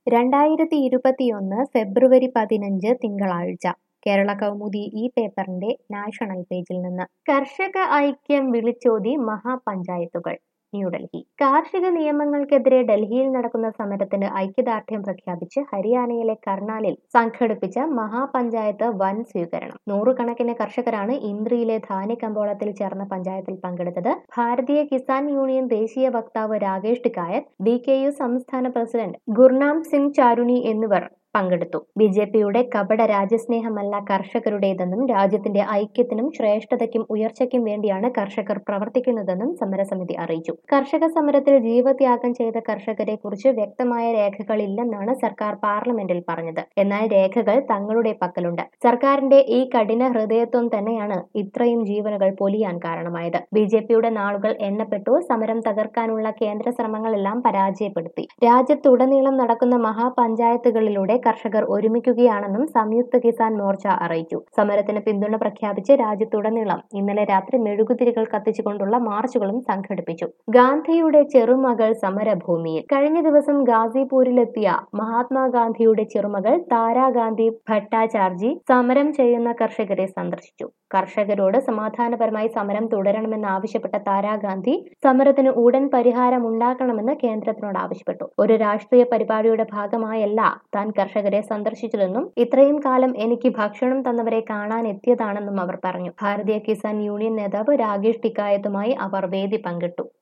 രണ്ടായിരത്തി ഇരുപത്തിയൊന്ന് ഫെബ്രുവരി പതിനഞ്ച് തിങ്കളാഴ്ച കേരള കൗമുദി ഈ പേപ്പറിന്റെ നാഷണൽ പേജിൽ നിന്ന് കർഷക ഐക്യം വിളിച്ചോതി മഹാപഞ്ചായത്തുകൾ ന്യൂഡൽഹി കാർഷിക നിയമങ്ങൾക്കെതിരെ ഡൽഹിയിൽ നടക്കുന്ന സമരത്തിന് ഐക്യദാർഢ്യം പ്രഖ്യാപിച്ച് ഹരിയാനയിലെ കർണാലിൽ സംഘടിപ്പിച്ച മഹാപഞ്ചായത്ത് വൻ സ്വീകരണം നൂറുകണക്കിന് കർഷകരാണ് ഇന്ദ്രിയിലെ ധാന്യകമ്പോളത്തിൽ ചേർന്ന പഞ്ചായത്തിൽ പങ്കെടുത്തത് ഭാരതീയ കിസാൻ യൂണിയൻ ദേശീയ വക്താവ് Rakesh Tikait B K U സംസ്ഥാന പ്രസിഡന്റ് ഗുർനാം സിംഗ് ചാരുനി എന്നിവർ പങ്കെടുത്തു ബി ജെ പിയുടെ കപട രാജ്യസ്നേഹമല്ല കർഷകരുടേതെന്നും രാജ്യത്തിന്റെ ഐക്യത്തിനും ശ്രേഷ്ഠതയ്ക്കും ഉയർച്ചയ്ക്കും വേണ്ടിയാണ് കർഷകർ പ്രവർത്തിക്കുന്നതെന്നും സമരസമിതി അറിയിച്ചു കർഷക സമരത്തിൽ ജീവത്യാഗം ചെയ്ത കർഷകരെ കുറിച്ച് വ്യക്തമായ രേഖകളില്ലെന്നാണ് സർക്കാർ പാർലമെന്റിൽ പറഞ്ഞത് എന്നാൽ രേഖകൾ തങ്ങളുടെ പക്കലുണ്ട് സർക്കാരിന്റെ ഈ കഠിന ഹൃദയത്വം തന്നെയാണ് ഇത്രയും ജീവനുകൾ പൊലിയാൻ കാരണമായത് ബി ജെ പിയുടെ നാളുകൾ എണ്ണപ്പെട്ടു സമരം തകർക്കാനുള്ള കേന്ദ്ര ശ്രമങ്ങളെല്ലാം പരാജയപ്പെടുത്തി രാജ്യത്തുടനീളം നടക്കുന്ന മഹാപഞ്ചായത്തുകളിലൂടെ കർഷകർ ഒരുമിക്കുകയാണെന്നും സംയുക്ത കിസാൻ മോർച്ച അറിയിച്ചു സമരത്തിന് പിന്തുണ പ്രഖ്യാപിച്ച് രാജ്യത്തുടനീളം ഇന്നലെ രാത്രി മെഴുകുതിരികൾ കത്തിച്ചുകൊണ്ടുള്ള മാർച്ചുകളും സംഘടിപ്പിച്ചു ഗാന്ധിയുടെ ചെറുമകൾ സമരഭൂമിയിൽ കഴിഞ്ഞ ദിവസം ഗാസിപൂരിലെത്തിയ മഹാത്മാഗാന്ധിയുടെ ചെറുമകൾ താരാഗാന്ധി ഭട്ടാചാർജി സമരം ചെയ്യുന്ന കർഷകരെ സന്ദർശിച്ചു കർഷകരോട് സമാധാനപരമായി സമരം തുടരണമെന്ന് ആവശ്യപ്പെട്ട താരാഗാന്ധി സമരത്തിന് ഉടൻ പരിഹാരം ഉണ്ടാക്കണമെന്ന് കേന്ദ്രത്തിനോട് ആവശ്യപ്പെട്ടു ഒരു രാഷ്ട്രീയ പരിപാടിയുടെ ഭാഗമായല്ല താൻ കർഷകരെ സന്ദർശിച്ചതെന്നും ഇത്രയും കാലം എനിക്ക് ഭക്ഷണം തന്നവരെ കാണാൻ എത്തിയതാണെന്നും അവർ പറഞ്ഞു ഭാരതീയ കിസാൻ യൂണിയൻ നേതാവ് രാകേഷ് ടിക്കായത്തുമായി അവർ വേദി പങ്കിട്ടു